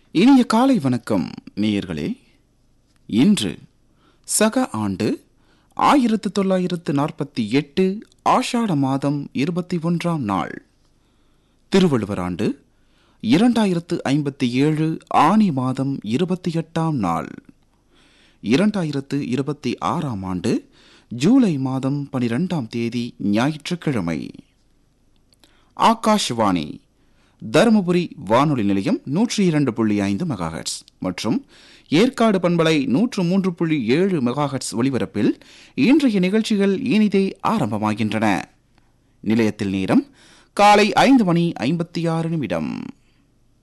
இனிய காலை வணக்கம் நேயர்களே இன்று சக ஆண்டு ஆயிரத்து தொள்ளாயிரத்து நாற்பத்தி எட்டு ஆஷாட மாதம் இருபத்தி ஒன்றாம் நாள் திருவள்ளுவர் ஆண்டு இரண்டாயிரத்து ஐம்பத்தி ஏழு ஆனி மாதம் இருபத்தி எட்டாம் நாள் இரண்டாயிரத்து இருபத்தி ஆறாம் ஆண்டு ஜூலை மாதம் பனிரெண்டாம் தேதி ஞாயிற்றுக்கிழமை ஆகாஷ்வாணி தருமபுரி வானொலி நிலையம் நூற்றி இரண்டு புள்ளி ஐந்து மெகாஹெட்ஸ் மற்றும் ஏற்காடு பண்பலை நூற்று மூன்று புள்ளி ஏழு மெகாஹெட்ஸ் ஒலிபரப்பில் இன்றைய நிகழ்ச்சிகள் இனிதே ஆரம்பமாகின்றன நிலையத்தில் நேரம் காலை ஐந்து மணி ஐம்பத்தி ஆறு நிமிடம்